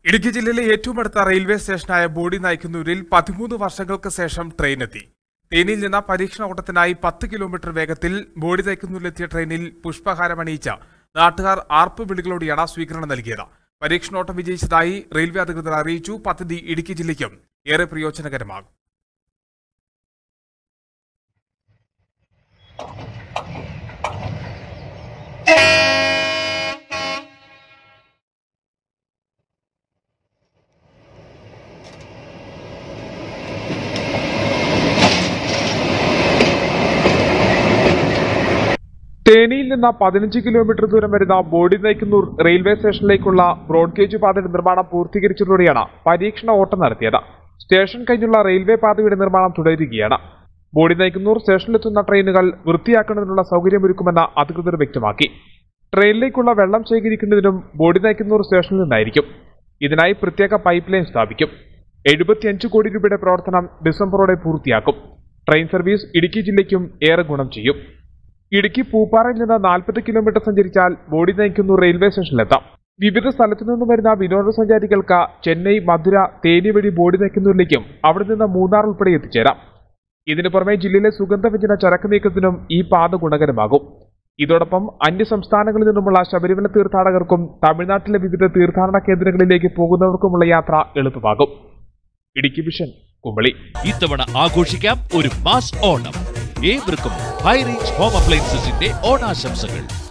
ഇടുക്കി ജില്ലയിലെ ഏറ്റവും അടുത്ത റെയിൽവേ സ്റ്റേഷനായ ബോഡി നയിക്കുന്നൂരിൽ പതിമൂന്ന് വർഷങ്ങൾക്ക് ശേഷം ട്രെയിനെത്തി തേനിയിൽ നിന്ന് പരീക്ഷണ ഓട്ടത്തിനായി പത്ത് കിലോമീറ്റർ വേഗത്തിൽ ബോഡി നയിക്കുന്നൂരിലെത്തിയ ട്രെയിനിൽ പുഷ്പഹാരം അണിയിച്ച നാട്ടുകാർ ആർപ്പ് വിളികളോടെയാണ് സ്വീകരണം നൽകിയത് പരീക്ഷണോട്ടം വിജയിച്ചതായി റെയിൽവേ അധികൃതർ അറിയിച്ചു പദ്ധതി ഇടുക്കി ജില്ലയ്ക്കും ഏറെ പ്രയോജനകരമാകും തേനിയിൽ നിന്ന് പതിനഞ്ച് കിലോമീറ്റർ ദൂരം വരുന്ന ബോഡി നയിക്കുന്നൂർ റെയിൽവേ സ്റ്റേഷനിലേക്കുള്ള ബ്രോഡ് ഗേജ് പാതയുടെ നിർമ്മാണം പൂർത്തീകരിച്ചതോടെയാണ് പരീക്ഷണ ഓട്ടം നടത്തിയത് സ്റ്റേഷൻ കഴിഞ്ഞുള്ള റെയിൽവേ പാതയുടെ നിർമ്മാണം തുടരുകയാണ് ബോഡി നയിക്കുന്നൂർ സ്റ്റേഷനിലെത്തുന്ന ട്രെയിനുകൾ വൃത്തിയാക്കുന്നതിനുള്ള സൗകര്യമൊരുക്കുമെന്ന് അധികൃതർ വ്യക്തമാക്കി ട്രെയിനിലേക്കുള്ള വെള്ളം ശേഖരിക്കുന്നതിനും ബോഡി നയിക്കുന്നൂർ സ്റ്റേഷനിൽ നിന്നായിരിക്കും ഇതിനായി പ്രത്യേക പൈപ്പ് ലൈൻ സ്ഥാപിക്കും എഴുപത്തിയഞ്ച് കോടി രൂപയുടെ പ്രവർത്തനം ഡിസംബറോടെ പൂർത്തിയാക്കും ട്രെയിൻ സർവീസ് ഇടുക്കി ജില്ലയ്ക്കും ഏറെ ഗുണം ചെയ്യും ഇടുക്കി പൂപ്പാറയിൽ നിന്ന് നാൽപ്പത് കിലോമീറ്റർ സഞ്ചരിച്ചാൽ ബോഡി നയിക്കുന്നു റെയിൽവേ സ്റ്റേഷനിലെത്താം വിവിധ സ്ഥലത്തു നിന്നും വരുന്ന വിനോദസഞ്ചാരികൾക്ക് ചെന്നൈ മധുര തേനി വഴി ബോഡി നയിക്കുന്നതിലേക്കും അവിടെ നിന്ന് മൂന്നാർ ഉൾപ്പെടെ എത്തിച്ചേരാം ഇതിനു പുറമെ ജില്ലയിലെ സുഗന്ധവ്യഞ്ജന ചരക്ക് നീക്കത്തിനും ഈ പാത ഗുണകരമാകും ഇതോടൊപ്പം അന്യ സംസ്ഥാനങ്ങളിൽ നിന്നുമുള്ള ശബരിമല തീർത്ഥാടകർക്കും തമിഴ്നാട്ടിലെ വിവിധ തീർത്ഥാടന കേന്ദ്രങ്ങളിലേക്ക് പോകുന്നവർക്കുമുള്ള യാത്ര എളുപ്പമാകും ഇടുക്കി വിഷൻ കുമളി ഇത്തവണ ആഘോഷിക്കാം ഒരു മാസ് ഓണം ഏവർക്കും ഹൈറേഞ്ച് ഹോം അപ്ലയൻസസിന്റെ ഓണാശംസകൾ